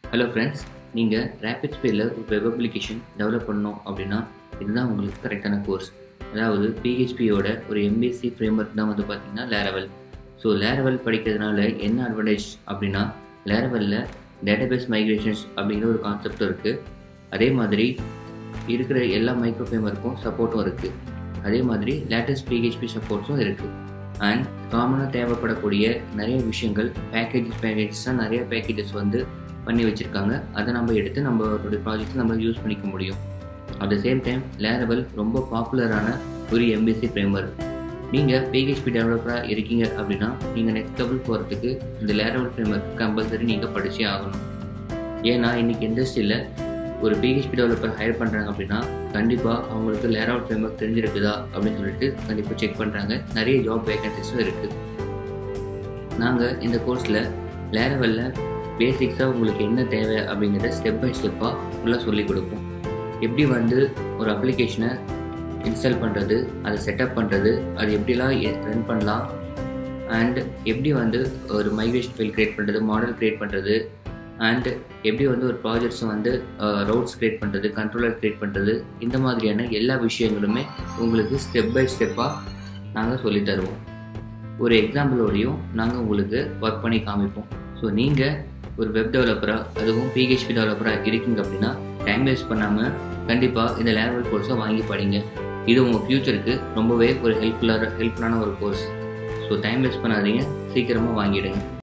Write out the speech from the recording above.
hello friends நீங்கள் rapid ஸ்பீடில் ஒரு வெப் அப்ளிகேஷன் டெவலப் பண்ணணும் அப்படின்னா இதுதான் உங்களுக்கு கரெக்டான கோர்ஸ் அதாவது பிஹெச்பியோட ஒரு எம்பிஎஸ்சி ஃப்ரேம்ஒர்க் தான் வந்து பார்த்தீங்கன்னா லேரவல் ஸோ லேரவல் படிக்கிறதுனால என்ன அட்வான்டேஜ் அப்படின்னா லேரவலில் டேட்டாபேஸ் மைக்ரேஷன்ஸ் அப்படிங்கிற ஒரு கான்செப்டும் இருக்குது அதே மாதிரி இருக்கிற எல்லா மைக்ரோ ஃப்ரேம்ஒர்க்கும் சப்போர்ட்டும் இருக்குது அதே மாதிரி லேட்டஸ்ட் பிஹெச்பி சப்போர்ட்ஸும் இருக்குது அண்ட் காமனாக தேவைப்படக்கூடிய நிறைய விஷயங்கள் பேக்கேஜஸ் பேக்கேஜஸ்லாம் நிறைய பேக்கேஜஸ் வந்து பண்ணி வச்சுருக்காங்க அதை நம்ம எடுத்து நம்மளுடைய ப்ராஜெக்ட்ஸ் நம்ம யூஸ் பண்ணிக்க முடியும் at the same time Laravel ரொம்ப பாப்புலரான ஒரு எம்பிசி ஃப்ரேம்ஒர்க் நீங்கள் பிஹெச்பி டெவலப்பராக இருக்கீங்க அப்படின்னா நீங்கள் நெக்ஸ்ட் லெவல் போகிறதுக்கு இந்த லேரவல் ஃப்ரேம்ஒர்க் கம்பல்சரி நீங்கள் படித்தே ஆகணும் ஏன்னா இன்றைக்கி இண்டஸ்ட்ரியில் ஒரு பிஹெச்பி டெவலப்பர் ஹையர் பண்ணுறாங்க அப்படின்னா கண்டிப்பாக அவங்களுக்கு லேரவல் ஃப்ரேம்ஒர்க் தெரிஞ்சிருக்குதா அப்படின்னு சொல்லிட்டு கண்டிப்பாக செக் பண்ணுறாங்க நிறைய ஜாப் வேகன்சிஸும் இருக்குது நாங்கள் இந்த கோர்ஸில் லேரவலில் பேசிக்ஸாக உங்களுக்கு என்ன தேவை அப்படிங்கிறத ஸ்டெப் பை ஸ்டெப்பாக ஃபுல்லாக சொல்லிக் கொடுப்போம் எப்படி வந்து ஒரு அப்ளிகேஷனை இன்ஸ்டால் பண்ணுறது அதை செட்டப் பண்ணுறது அது எப்படிலாம் ரன் பண்ணலாம் அண்ட் எப்படி வந்து ஒரு மைக்ரேஷன் ஃபைல் க்ரியேட் பண்ணுறது மாடல் க்ரியேட் பண்ணுறது அண்ட் எப்படி வந்து ஒரு ப்ராஜெக்ட்ஸை வந்து ரவுட்ஸ் க்ரியேட் பண்ணுறது கண்ட்ரோலர் க்ரியேட் பண்ணுறது இந்த மாதிரியான எல்லா விஷயங்களுமே உங்களுக்கு ஸ்டெப் பை ஸ்டெப்பாக நாங்கள் சொல்லி தருவோம் ஒரு எக்ஸாம்பிளோடையும் நாங்கள் உங்களுக்கு ஒர்க் பண்ணி காமிப்போம் ஸோ நீங்கள் ஒரு வெப் டெவலப்பராக அதுவும் பிஹெச்பி டெவலப்பராக இருக்கீங்க அப்படின்னா டைம் வேஸ்ட் பண்ணாமல் கண்டிப்பாக இந்த லேவல் கோர்ஸை வாங்கி படிங்க இது உங்கள் ஃப்யூச்சருக்கு ரொம்பவே ஒரு ஹெல்ப்ஃபுல்லாக ஹெல்ப்ஃபுல்லான ஒரு கோர்ஸ் ஸோ டைம் வேஸ்ட் பண்ணாதீங்க சீக்கிரமாக வாங்கிடுங்க